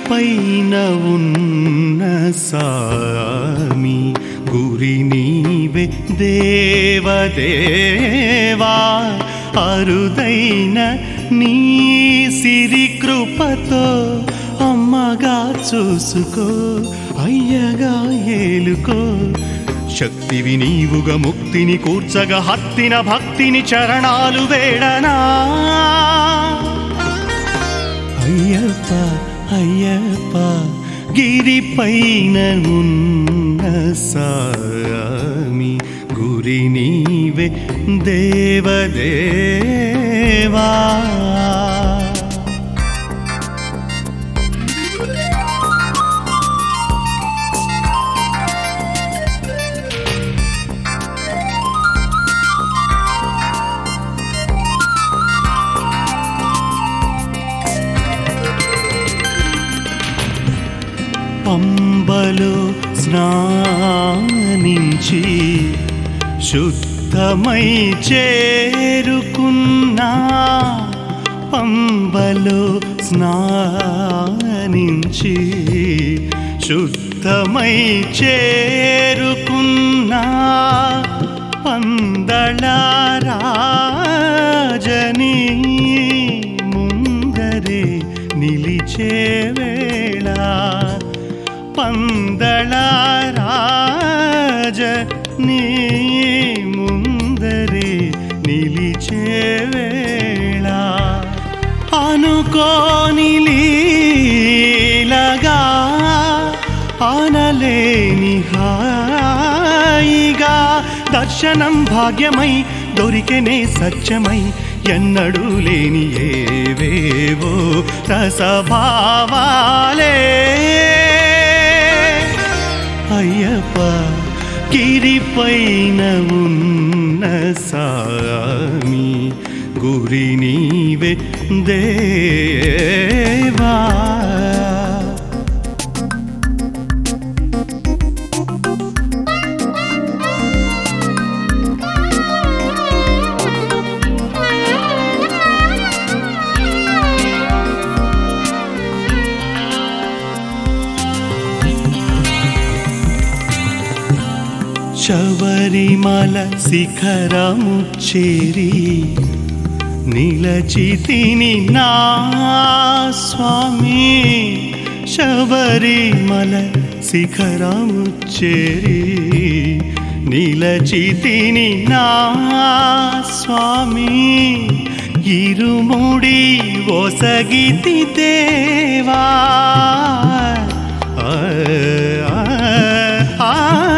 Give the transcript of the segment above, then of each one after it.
పైన ఉన్న సామి గురి నీవే దేవదేవా అరుదైన నీ సిరి కృపతో అమ్మగా చూసుకో అయ్యగా ఏలుకో శక్తివి నీవుగా ముక్తిని కూర్చగా హత్తిన భక్తిని చరణాలు వేడనా అయ్యప్ప అయ్యప్ప గిరి పైన ఉన్న సామి గురి నీవే దేవదేవా పంబలో స్నానించి శుద్ధమై చేరుకున్నా పంబలో స్నానించి శుద్ధమై చేరుకున్నా పందళరాజని ముందరే నిలిచే వేళ పందళరాజ నీ ముందరే నిలిచే వేళ అనుకోని లీలగా ఆనలేని హాయిగా దర్శనం భాగ్యమై దొరికెనే సత్యమై ఎన్నడూ లేని ఏవేవో రసభావాలే అయ్యప్ప గిరిపైన ఉన్న సామి గురి నీవే దేవా శబరిమల శిఖరము చేరి నిలచితిని నా స్వామి శబరిమల శిఖరము చేరి నిలచితిని నా స్వామి ఇరుముడి ఒసగితి దేవా ఆ, ఆ, ఆ,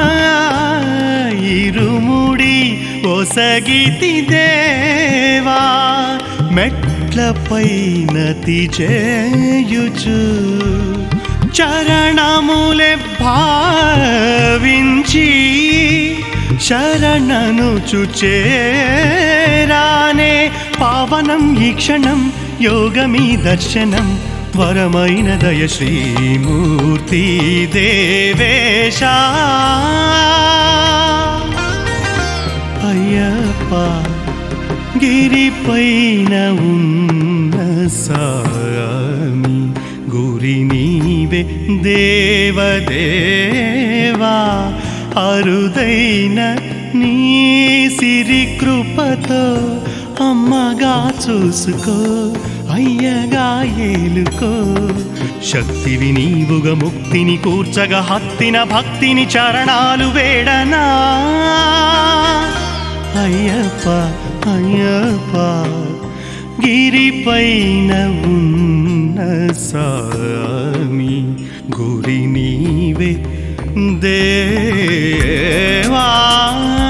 ఇరుముడి ఒసగితి దేవా మెట్లపైన చేయుచు చరణములే భావించి శరణను చుచేరానే పావనం ఈ క్షణం యోగమీ దర్శనం వరమైన దయ శ్రీమూర్తి దేవేశ అయ్యప్ప గిరిపైన ఉన్న సామి గురి నీవే దేవదేవా అరుదైన నీ సిరి కృపతో అమ్మగా చూసుకో అయ్యగా ఏలుకో శక్తివి నీవుగా ముక్తిని కూర్చగా హత్తిన భక్తిని చరణాలు వేడనా అయ్యప్ప అయ్యప్ప గిరిపైన ఉన్న సామి గురి నీవే దేవా